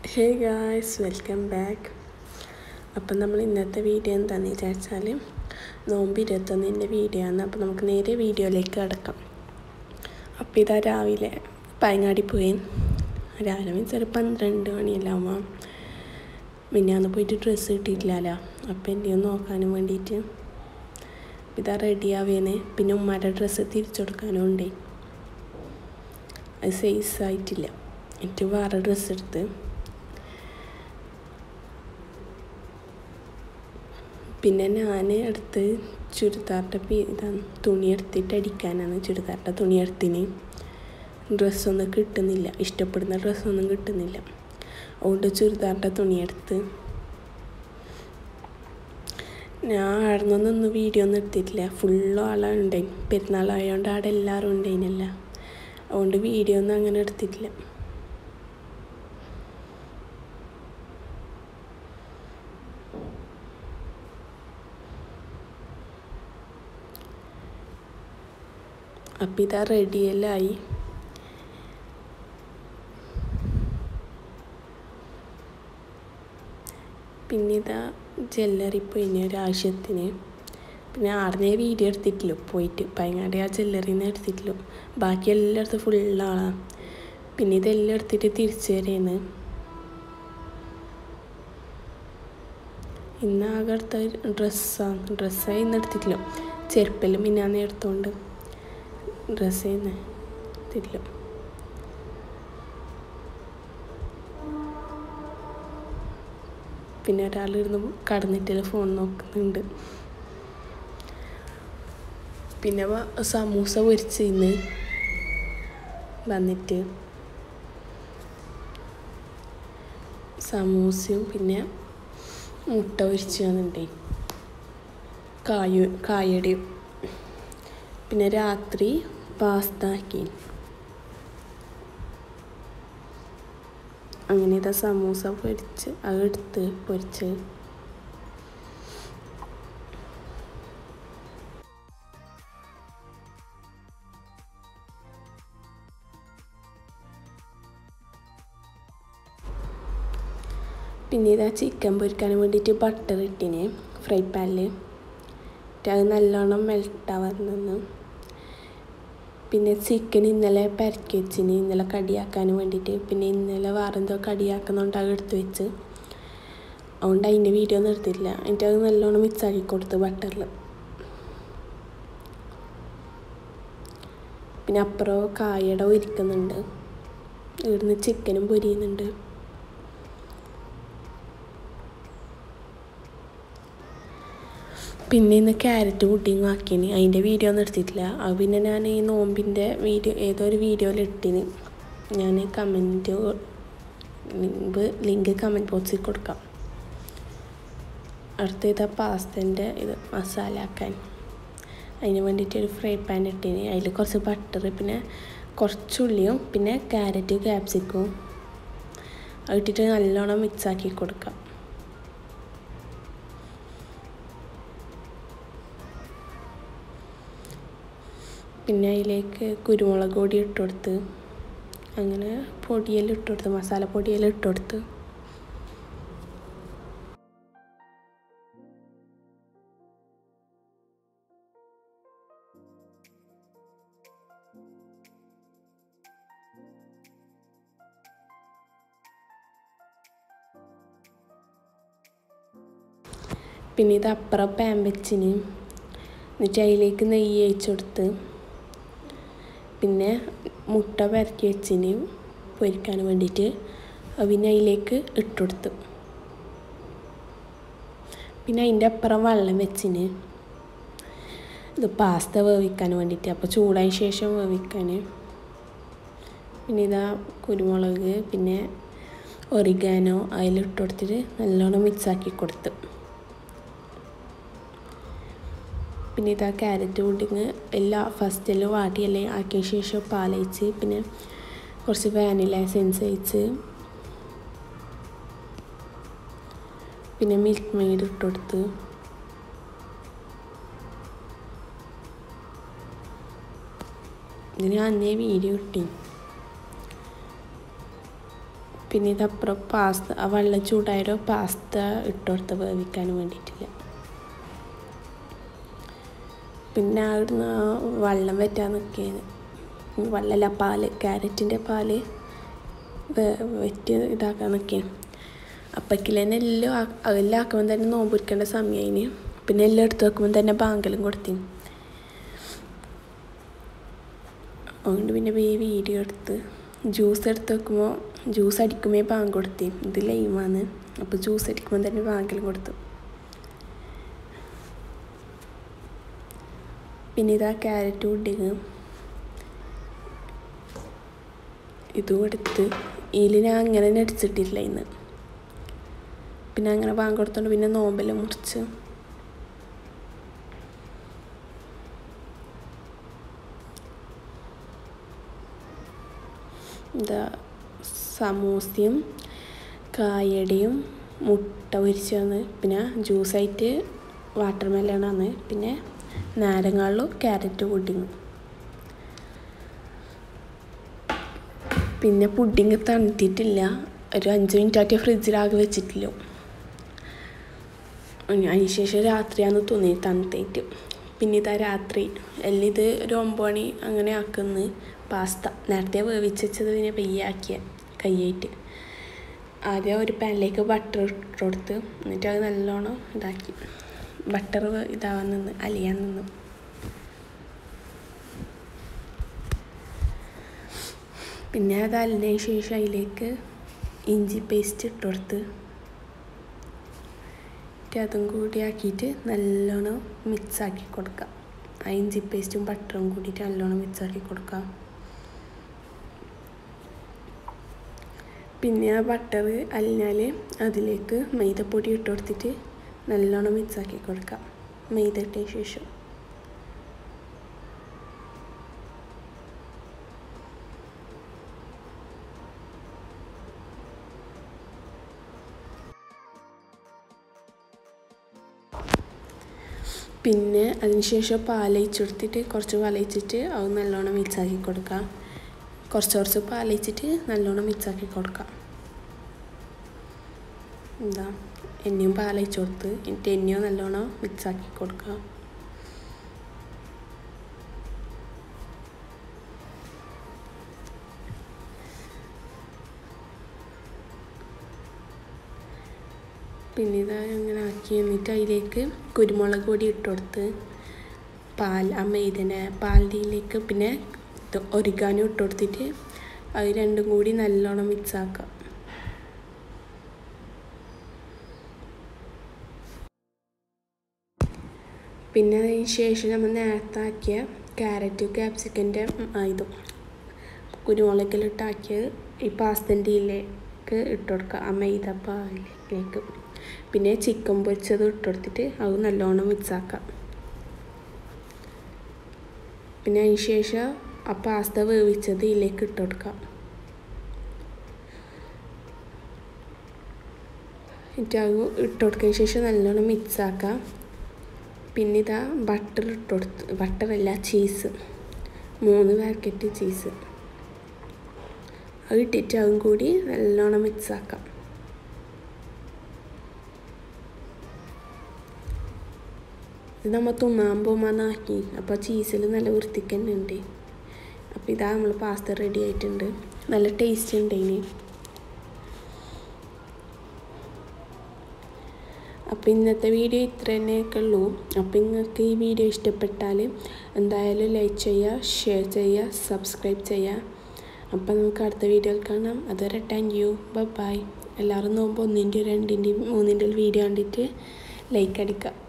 hey guys welcome back അപ്പം നമ്മൾ ഇന്നത്തെ വീഡിയോ എന്താണെന്ന് വിചാരിച്ചാൽ നോമ്പ് ഇരുപത്തൊന്നിൻ്റെ വീഡിയോ ആണ് അപ്പോൾ നമുക്ക് നേരെ വീഡിയോയിലേക്ക് കിടക്കാം അപ്പോൾ ഇതാ രാവിലെ പയങ്ങാടി പോയി രാവിലെ മീൻസ് ഒരു പന്ത്രണ്ട് മണിയെല്ലാം ആകുമ്പോൾ മിന്നാന്ന് പോയിട്ട് ഡ്രസ്സ് കിട്ടിയിട്ടില്ലല്ലോ അപ്പോൾ എൻ്റെ ഒന്ന് നോക്കാനും വേണ്ടിയിട്ട് ഇതാ റെഡി ആവേനെ പിന്നെ ഉമ്മാരുടെ ഡ്രസ്സ് തിരിച്ചു കൊടുക്കാനും ഉണ്ടേ അത് സൈസ് ആയിട്ടില്ല എന്നിട്ട് വേറെ ഡ്രസ്സ് എടുത്ത് പിന്നെ ഞാൻ എടുത്ത് ചുരിദാറിൻ്റെ പീ ഇതാണ് തുണി എടുത്തിട്ട് അടിക്കാനാണ് ചുരിദാറിൻ്റെ തുണി എടുത്തിന് ഡ്രസ്സൊന്നും കിട്ടുന്നില്ല ഇഷ്ടപ്പെടുന്ന ഡ്രസ്സൊന്നും കിട്ടുന്നില്ല അതുകൊണ്ട് ചുരിദാറിൻ്റെ തുണി എടുത്ത് ഞാൻ അവിടെ നിന്നൊന്നും വീഡിയോ ഒന്നും എടുത്തിട്ടില്ല ഫുള്ളും ആളുണ്ടായി പെരുന്നാളായതുകൊണ്ട് അവിടെ എല്ലാവരും ഉണ്ടായിനല്ല അതുകൊണ്ട് വീഡിയോ ഒന്നും അങ്ങനെ എടുത്തിട്ടില്ല അപ്പം ഇതാ റെഡിയെല്ലാം ആയി പിന്നെ ഇതാ ജ്വല്ലറി പോയി ഒരാവശ്യത്തിന് പിന്നെ ആടുന്നേ വീഡിയോ എടുത്തിട്ടില്ല പോയിട്ട് പയങ്ങാടി ആ ജ്വല്ലറിന്ന് എടുത്തിട്ടില്ല ബാക്കി എല്ലായിടത്തും ഫുള്ളാളാണ് പിന്നെ ഇതെല്ലാം എടുത്തിട്ട് തിരിച്ചു വരേന്ന് ഇന്ന് ആകെ എടുത്ത ഡ്രസ്സാണ് ഡ്രസ്സായി ഇന്ന് എടുത്തിട്ടില്ല ചെരുപ്പെല്ലാം മിന്നാന്ന് എടുത്തോണ്ട് ഡ്രസ്സ് ചെയ്യുന്ന തിരില്ല പിന്നെ ഒരാൾ ഇരുന്ന് കടന്നിട്ട് ഫോൺ നോക്കുന്നുണ്ട് പിന്നെ സമൂസ പൊരിച്ച് ഇന്ന് വന്നിട്ട് സമൂസയും പിന്നെ മുട്ട പൊരിച്ച് വന്നിട്ടേ കായു കായടയും പിന്നെ രാത്രി പാസ്ത ആക്കി അങ്ങനെ ഇതാ സമൂസ പൊരിച്ച് അതെടുത്ത് പൊരിച്ച് പിന്നെ ഇതാ ചിക്കൻ പൊരിക്കാൻ വേണ്ടിയിട്ട് ബട്ടർ ഇട്ടിന് ഫ്രൈ പാനിൽ അത് നല്ലോണം മെൽട്ടാവാൻ നിന്ന് പിന്നെ ചിക്കൻ ഇന്നലെ പരക്കി വെച്ചിന് ഇന്നലെ കടിയാക്കാൻ വേണ്ടിയിട്ട് പിന്നെ ഇന്നലെ വേറെന്തോ കടിയാക്കുന്നുണ്ട് അത് എടുത്ത് വെച്ച് അതുകൊണ്ട് അതിൻ്റെ വീഡിയോ ഒന്നും എടുത്തില്ല എന്നിട്ട് അത് നല്ലോണം മിക്സാക്കി കൊടുത്ത് ബട്ടറിൽ പിന്നെ അപ്പുറം കായട ഒരുക്കുന്നുണ്ട് ഇവിടുന്ന് ചിക്കനും പൊരിയുന്നുണ്ട് പിന്നെ ഇന്ന് ക്യാരറ്റ് പുഡിങ് ആക്കിന് അതിൻ്റെ വീഡിയോ ഒന്നും എടുത്തിട്ടില്ല അത് പിന്നെ ഞാൻ ഈ നോമ്പിൻ്റെ വീഡിയോ ഏതോ ഒരു വീഡിയോയിൽ ഇട്ടിന് ഞാൻ കമൻറ്റ് ലിങ്ക് ലിങ്ക് കമൻറ്റ് ബോക്സിൽ കൊടുക്കാം അടുത്ത ഇതാ പാസ്തൻ്റെ ഇത് മസാല ആക്കാൻ അതിന് വേണ്ടിയിട്ട് ഒരു ഫ്രൈ പാൻ ഇട്ടിന് അതിൽ കുറച്ച് ബട്ടർ പിന്നെ കുറച്ച് ഉള്ളിയും പിന്നെ ക്യാരറ്റ് ക്യാപ്സിക്കും അത് ഇട്ടിട്ട് നല്ലോണം മിക്സാക്കി കൊടുക്കാം പിന്നെ അതിലേക്ക് കുരുമുളക് പൊടി ഇട്ട് കൊടുത്ത് അങ്ങനെ പൊടിയെല്ലാം ഇട്ട് കൊടുത്ത് മസാല പൊടിയെല്ലാം ഇട്ട് കൊടുത്ത് പിന്നെ ഇത് അപ്പുറം പാൻ വെച്ചിന് എന്നിട്ട് അതിലേക്ക് നെയ്യ് ഒഴിച്ച് കൊടുത്ത് പിന്നെ മുട്ട പരക്കി വെച്ചിന് പൊരിക്കാൻ വേണ്ടിയിട്ട് പിന്നെ അതിലേക്ക് ഇട്ടുകൊടുത്തു പിന്നെ അതിൻ്റെ അപ്പുറം വെള്ളം വെച്ചിന് ഇത് പാസ്ത വേവിക്കാൻ വേണ്ടിയിട്ട് അപ്പോൾ ചൂടായ ശേഷം വേവിക്കാൻ പിന്നെ ഇതാ കുരുമുളക് പിന്നെ ഒറിഗാനോ അതിലിട്ട് കൊടുത്തിട്ട് നല്ലോണം മിക്സാക്കി കൊടുത്തു പിന്നെ ഇതാ ക്യാരറ്റ് പുഡിങ് എല്ലാം ഫസ്റ്റിൽ വാട്ടിയെല്ലാം ആക്കിയ ശേഷം പാലയച്ച് പിന്നെ കുറച്ച് വാനില എസെൻസ് ഒഴിച്ച് പിന്നെ മിൽക്ക് മെയ്ഡ് ഇട്ട് കൊടുത്ത് ഇതിന് അന്നേ വീഡിയോ കിട്ടി പിന്നെ ഇതപ്പുറം പാസ്ത ആ വെള്ളം ചൂടായാലോ പാസ്ത ഇട്ടുകൊടുത്ത് വേവിക്കാൻ വേണ്ടിയിട്ടില്ല പിന്നെ അവിടുന്ന് ആ വെള്ളം വറ്റാൻ നിൽക്കുകയാണ് വെള്ളമല്ല പാല് ക്യാരറ്റിൻ്റെ പാല് വെറ്റി ഇതാക്കാൻ നിൽക്കുകയാണ് അപ്പക്കിൽ തന്നെ എല്ലാം എല്ലാം ആക്കുമ്പോൾ തന്നെ നോമ്പൊരിക്കേണ്ട സമയമായിന് പിന്നെ എല്ലാം എടുത്ത് വെക്കുമ്പോൾ തന്നെ ബാങ്കലും കൊടുത്തി അതുകൊണ്ട് പിന്നെ വേ വീഡിയോ എടുത്ത് ജ്യൂസ് എടുത്ത് വെക്കുമ്പോൾ ജ്യൂസ് അടിക്കുമ്പോൾ ബാങ്ക് കൊടുത്തി ഇത് ലൈമാണ് അപ്പോൾ ജ്യൂസ് അടിക്കുമ്പോൾ തന്നെ ബാങ്കലും കൊടുത്തു പിന്നെ ഇതാ ക്യാരറ്റ് പുഡിങ് ഇതും എടുത്ത് ഇതിൽ ഞാൻ അങ്ങനെ തന്നെ അടിച്ചിട്ടില്ല ഇന്ന് പിന്നെ അങ്ങനെ ബാങ്ക് കൊടുത്തോണ്ട് പിന്നെ നോമ്പെല്ലാം മുറിച്ച് എന്താ സമൂസയും കായടയും മുട്ട പൊരിച്ചതാണ് പിന്നെ ജ്യൂസായിട്ട് വാട്ടർ മെലണാണ് പിന്നെ നാരങ്ങാളും ക്യാരറ്റ് പുഡിങ്ങും പിന്നെ പുഡിങ് തണുത്തിട്ടില്ല ഒരു അഞ്ച് മിനിറ്റ് ആയിട്ട് ഫ്രിഡ്ജിലാകെ വെച്ചിട്ടില്ല അതിന് ശേഷം രാത്രിയാന്ന് തോന്നി തണുത്തേറ്റ് പിന്നെ ഇതാ രാത്രി എല്ലാം ഇത് ഒരു ഒമ്പത് മണി അങ്ങനെ ആക്കുന്നു പാസ്ത നേരത്തെ വേവിച്ച് വെച്ചത് പിന്നെ പെയ്യാക്കിയ കയ്യായിട്ട് ആദ്യം ഒരു പാനിലേക്ക് ബട്ടർ ഇട്ട് കൊടുത്ത് എന്നിട്ട് അത് നല്ലോണം ഇതാക്കി ബട്ടർ ഇതാവാൻ നിന്ന് അലിയാൻ നിന്ന് പിന്നെ അത് അലിനതിന് ശേഷം അതിലേക്ക് ഇഞ്ചി പേസ്റ്റ് ഇട്ട് കൊടുത്ത് അതും കൂടി ആക്കിയിട്ട് നല്ലോണം മിക്സാക്കി കൊടുക്കാം ആ ഇഞ്ചി പേസ്റ്റും ബട്ടറും കൂടിയിട്ട് നല്ലോണം മിക്സാക്കി കൊടുക്കാം പിന്നെ ആ ബട്ടർ അലിഞ്ഞാൽ അതിലേക്ക് മൈദപ്പൊടി ഇട്ട് കൊടുത്തിട്ട് നല്ലോണം മിക്സാക്കി കൊടുക്കാം മൈദ ഇട്ടതിന് ശേഷം പിന്നെ അതിനുശേഷം പാലയിച്ച് കൊടുത്തിട്ട് കുറച്ച് പാലയിച്ചിട്ട് അത് നല്ലോണം മിക്സാക്കി കൊടുക്കാം കുറച്ച് കുറച്ച് പാലയിച്ചിട്ട് നല്ലോണം മിക്സാക്കി കൊടുക്കാം എന്താ എന്നെയും പാലയിച്ച് കൊടുത്ത് എന്നിട്ട് എന്നെയും നല്ലോണം മിക്സാക്കി കൊടുക്കാം പിന്നെ ഇത് അങ്ങനെ ആക്കി എന്നിട്ട് അതിലേക്ക് കുരുമുളക് പൊടി ഇട്ട് കൊടുത്ത് പാൽ ആ മെയ്തനെ പാലിലേക്ക് പിന്നെ ഇത് ഒരിഗാനും ഇട്ട് കൊടുത്തിട്ട് അത് രണ്ടും കൂടി നല്ലോണം മിക്സ് ആക്കാം പിന്നെ അതിന് ശേഷം നമ്മൾ നേരത്തെ ആക്കിയ ക്യാരറ്റ് ക്യാപ്സിക്കൻ്റെ ഇതും കുരുമുളകിലിട്ടാക്കിയത് ഈ പാസ്തൻ്റെ ഇതിലേക്ക് ഇട്ട് കൊടുക്കുക ആ മൈദ പാലിലേക്ക് പിന്നെ ചിക്കൻ പൊരിച്ചത് ഇട്ട് കൊടുത്തിട്ട് അത് നല്ലോണം മിക്സ് ആക്കാം പിന്നെ അതിന് ശേഷം ആ പാസ്ത വേവിച്ചത് ഇതിലേക്ക് ഇട്ട് കൊടുക്കാം എന്നിട്ട് അത് ഇട്ട് കൊടുത്തതിന് ശേഷം നല്ലോണം മിക്സ് ആക്കാം പിന്നെ ഇതാ ബട്ടർ ഇട്ട് കൊടുത്ത് ബട്ടറല്ല ചീസ് മൂന്ന് പാക്കറ്റ് ചീസ് അത് ഇട്ടിട്ട് അതും കൂടി നല്ലോണം മിക്സ് ആക്കാം ഇത് നമ്മൾ തിന്നാൻ പോകുമ്പോൾ ആക്കി അപ്പോൾ ചീസിൽ നല്ല വൃത്തിക്ക് തന്നെ ഉണ്ട് അപ്പോൾ ഇതാ നമ്മൾ പാസ്ത റെഡി ആയിട്ടുണ്ട് നല്ല ടേസ്റ്റ് ഉണ്ട് ഇനി അപ്പോൾ ഇന്നത്തെ വീഡിയോ ഇത്ര തന്നെയൊക്കെ ഉള്ളൂ അപ്പോൾ നിങ്ങൾക്ക് ഈ വീഡിയോ ഇഷ്ടപ്പെട്ടാൽ എന്തായാലും ലൈക്ക് ചെയ്യുക ഷെയർ ചെയ്യുക സബ്സ്ക്രൈബ് ചെയ്യുക അപ്പോൾ നമുക്ക് അടുത്ത വീഡിയോയിൽ കാണാം അതുവരെ താങ്ക് യു ബൈ എല്ലാവരും നോക്കുമ്പോൾ ഒന്നിൻ്റെയും രണ്ടിൻ്റെയും മൂന്നിൻ്റെയും വീഡിയോ കണ്ടിട്ട് ലൈക്ക് അടിക്കുക